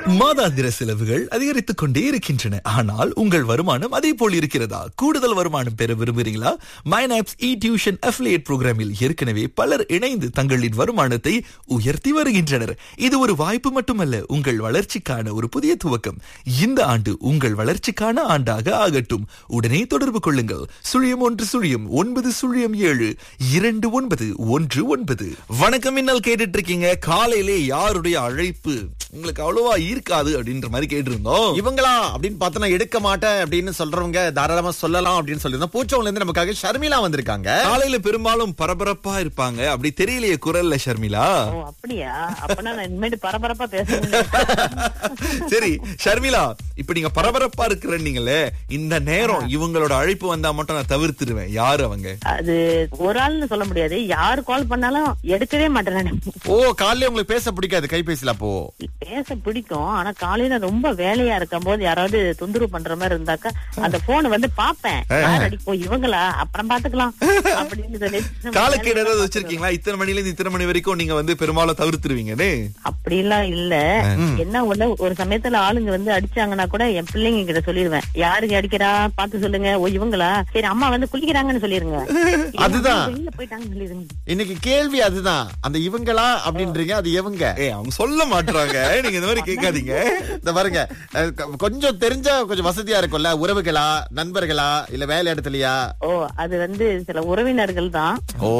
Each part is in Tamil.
மாதாந்திர செலவுகள் அதிகரித்துக் கொண்டே இருக்கின்றன ஆனால் உங்கள் வருமானம் அதே போல் இருக்கிறதா கூடுதல் வருமானம் பெற விரும்புகிறீங்களா மைனாப்ஸ் இ டியூஷன் அஃபிலியேட் புரோகிராமில் ஏற்கனவே பலர் இணைந்து தங்களின் வருமானத்தை உயர்த்தி வருகின்றனர் இது ஒரு வாய்ப்பு மட்டுமல்ல உங்கள் வளர்ச்சிக்கான ஒரு புதிய துவக்கம் இந்த ஆண்டு உங்கள் வளர்ச்சிக்கான ஆண்டாக ஆகட்டும் உடனே தொடர்பு கொள்ளுங்கள் சுழியம் ஒன்று சுழியம் ஒன்பது சுழியம் ஏழு இரண்டு ஒன்பது ஒன்று ஒன்பது வணக்கம் மின்னல் கேட்டுட்டு இருக்கீங்க காலையிலே யாருடைய அழைப்பு உங்களுக்கு அவ்வளவா ஈர்க்காது அப்படின்ற மாதிரி கேட்டிருந்தோம் இவங்களா அப்படின்னு பார்த்தா நான் எடுக்க மாட்டேன் அப்படின்னு சொல்றவங்க தாராளமா சொல்லலாம் அப்படின்னு சொல்லியிருந்தோம் பூச்சவங்கல இருந்து நமக்காக ஷர்மிளா வந்திருக்காங்க காலையில பெரும்பாலும் பரபரப்பா இருப்பாங்க அப்படி தெரியலையே குரல்ல ஷர்மிளா ஓ அப்படியா அப்பனா நான் இனிமேட்டு பரபரப்பா பேசணும் சரி ஷர்மிளா இப்ப நீங்க பரபரப்பா இருக்கிறீங்களே இந்த நேரம் இவங்களோட அழைப்பு வந்தா மட்டும் நான் தவிர்த்துருவேன் யாரு அவங்க அது ஒரு ஆள்னு சொல்ல முடியாது யாரு கால் பண்ணாலும் எடுக்கவே மாட்டேன் நானு. ஓ காலையில உங்களுக்கு பேச பிடிக்காது கைபேசியில அப்போ பேச பிடிக்கும் ஆனா காலையில ரொம்ப வேலையா இருக்கும் போது யாராவது தொந்தரவு பண்ற மாதிரி இருந்தாக்கா அந்த போன் வந்து பாப்பேன் யார் அடிப்போம் இவங்களா அப்புறம் பாத்துக்கலாம் அப்படின்னு சொல்லி காலக்கேடு ஏதாவது வச்சிருக்கீங்களா இத்தனை மணில இருந்து இத்தனை மணி வரைக்கும் நீங்க வந்து பெரும்பாலும் தவிர்த்துருவீங்கன்னு அப்படிலாம் இல்ல என்ன ஒண்ணு ஒரு சமயத்துல ஆளுங்க வந்து அடிச்சாங்கன்னா கூட என் பிள்ளைங்க கிட்ட சொல்லிடுவேன் யாருக்கு அடிக்கிறா பாத்து சொல்லுங்க ஓ இவங்களா சரி அம்மா வந்து குளிக்கிறாங்கன்னு சொல்லிருங்க அதுதான். வெளியில போயிட்டாங்கன்னு சொல்லிருங்க இன்னைக்கு கேள்வி அதுதான் அந்த இவங்களா அப்படின்றீங்க அது எவங்க ஏய் அவங்க சொல்ல மாட்டாங்க நீங்க இந்த மாதிரி கேட்காதீங்க இந்த பாருங்க அஹ், கொ- கொஞ்சம் தெரிஞ்சா கொஞ்சம் வசதியா இருக்கும்ல உறவுகளா நண்பர்களா இல்ல வேலை இடத்துலயா ஓ அது வந்து சில உறவினர்கள் தான் ஓ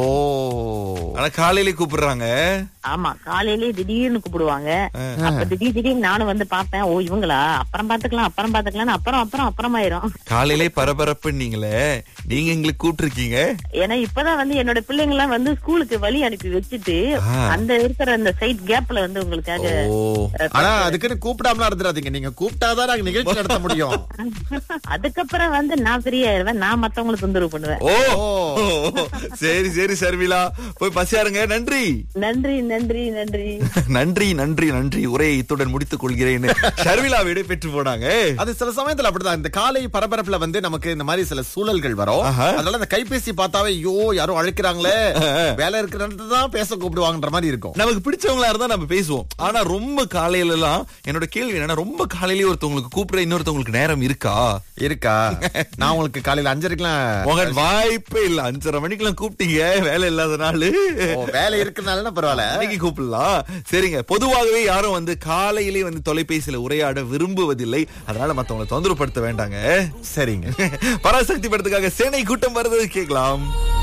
ஆனா காலையிலே கூப்பிடுறாங்க ஆமா காலையிலேயே திடீர்னு கூப்பிடுவாங்க அப்ப திடீர் திடீர்னு நானும் வந்து பாப்பேன் ஓ இவங்களா அப்புறம் பாத்துக்கலாம் அப்புறம் பாத்துக்கலாம் அப்புறம் அப்புறம் அப்புறமாயிரும் காலையிலே பரபரப்புன்னீங்களே நீங்க எங்களுக்கு கூப்பிட்டுருக்கீங்க ஏன்னா இப்பதான் வந்து என்னோட பிள்ளைங்க எல்லாம் வந்து ஸ்கூலுக்கு வழி அனுப்பி வச்சுட்டு ஆ. அந்த இருக்கிற அந்த சைட் கேப்ல வந்து உங்களுக்காக ஓ ஆனா அதுக்குன்னு கூப்பிடாமலாம் இருந்துடாதீங்க நீங்க கூப்பிட்டாதான் நாங்க நிகழ்ச்சி நடத்த முடியும் அதுக்கப்புறம் வந்து நான் ஃப்ரீ ஆயிடுவேன் நான் மத்தவங்களை தொந்தரவு பண்ணுவேன் ஓ ஓ. சரி சரி ஷர்மிளா போய் பசியாருங்க நன்றி நன்றி நன்றி நன்றி நன்றி நன்றி நன்றி உரையை இத்துடன் முடித்துக் கொள்கிறேன் ஷர்மிளா விடை பெற்று போனாங்க அது சில சமயத்துல அப்படிதான் இந்த காலை பரபரப்புல வந்து நமக்கு இந்த மாதிரி சில சூழல்கள் வரும் ஆஹா. அதனால இந்த கைபேசி பார்த்தாவே ஐயோ யாரும் அழைக்கிறாங்களே வேலை இருக்கிற இடத்துல தான் பேச கூப்பிடுவாங்கன்ற மாதிரி இருக்கும் நமக்கு பிடிச்சவங்களா இருந்தா நம்ம பேசுவோம் ஆனா ரொம்ப காலையில எல்லாம் என்னோட கேள்வி என்னன்னா ரொம்ப காலையிலேயே ஒருத்தவங்களுக்கு கூப்பிட இன்னொருத்தவங்களுக்கு நேரம் இருக்கா இருக்கா நான் உங்களுக்கு காலையில அஞ்சரைக்கெல்லாம் மகன் வாய்ப்பே இல்ல அஞ்சரை மணிக்கெல்லாம் கூப்பிட்டீங்க வேலை இல்லாத நாளு ஓ, வேலை இருக்கிறதுனால பரவாயில்ல இன்னைக்கு கூப்பிடலாம் சரிங்க பொதுவாகவே யாரும் வந்து காலையிலே வந்து தொலைபேசியில உரையாட விரும்புவதில்லை அதனால மத்தவங்களை தொந்தரவுப்படுத்த வேண்டாங்க சரிங்க பராசக்தி படத்துக்காக சேனை கூட்டம் வருது கேட்கலாம்